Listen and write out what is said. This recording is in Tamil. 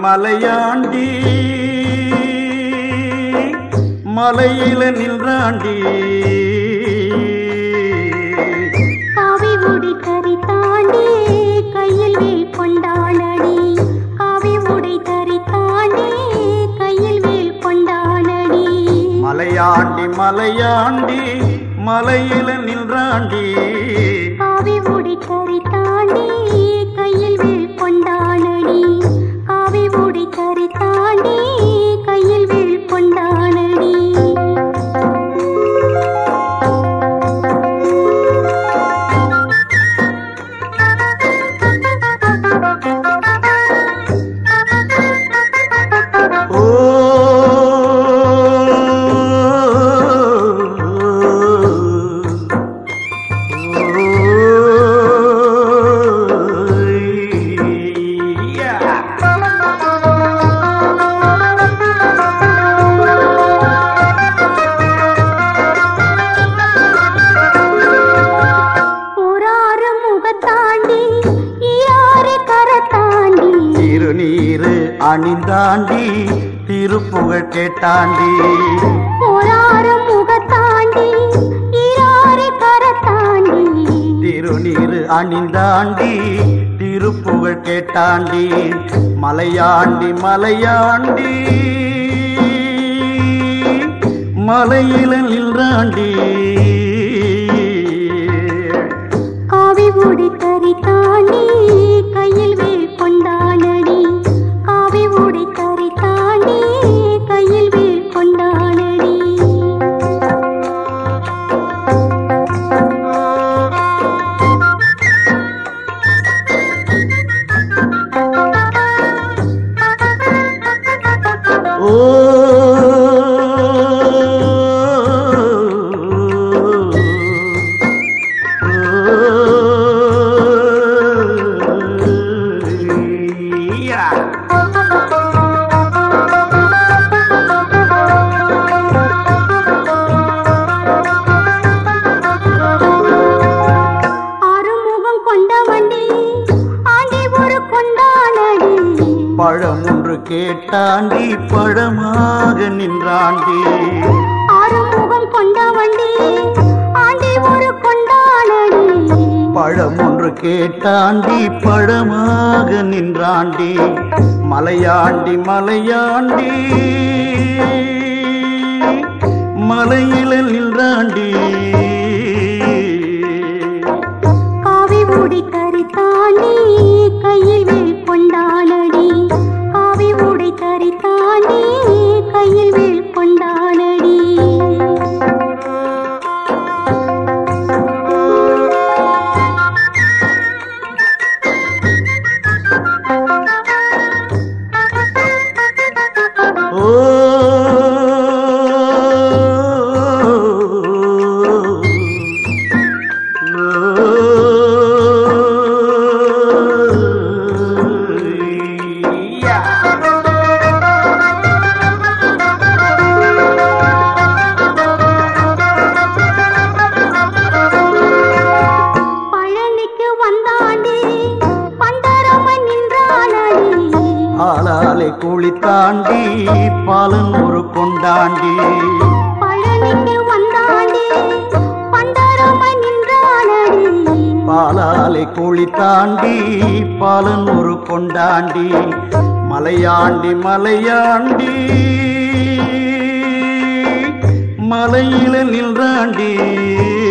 மலையாண்டி மலையில நின்றாண்டி காவி உடை தறி தாண்டி கையில் வேல் கொண்டானடி காவி உடை தறி தாண்டி கையில் வேல் கொண்டானடி மலையாண்டி மலையாண்டி மலையில நின்றாண்டி காவி உடை தறி தாண்டி கையில் வேல் கொண்டானடி காவி உடை தறி தாண்டி கையில் வேல் கொண்டானடி ஓ ஊராறு முகத்தாண்டி ஈராறு கரத்தாண்டி திருநீரு அணிந்தாண்டி திருப்புகழ் கேட்டாண்டி ஊராறு முகத்தாண்டி ஈராறு கரத்தாண்டி திருநீரு அணிந்தாண்டி திருப்புகழ் கேட்டாண்டி மலையாண்டி மலையாண்டி மலையில நின்றாண்டி காவி உடை தறி தாண்டி கையில் வேல் கொண்டானடி காவி உடை தறி தாண்டி கையில் வேல் கொண்டானடி ஓ ஆறுமுகம் கொண்ட வண்டி ஆண்டி ஒரு கொண்டானடி பழம் ஒன்று கேட்டாண்டி பழமாக நின்றாண்டி ஆறுமுகம் கொண்ட வண்டி ஆண்டி ஒரு கொண்டானடி பழம் ஒன்று கேட்டாண்டி பழமாக நின்றாண்டி மலையாண்டி மலையாண்டி மலையில நின்றாண்டி காவி உடை தறி தாண்டி கையில் வேல் கொண்டானடி காவி உடை தறி தாண்டி கையில் வேல் கொண்டானடி ஓ பழனிக்கு வந்தாண்டி பண்டரமன் நின்றானடி ஆளாலை குளித்தாண்டி பாலன் ஒரு கொண்டாண்டி பழனிக்கு வந்தாண்டி பண்டரமன் நின்றானடி பாலாலை குளித்தாண்டி பாலன் ஒரு கொண்டாண்டி மலையாண்டி மலையாண்டி மலையில நின்றாண்டி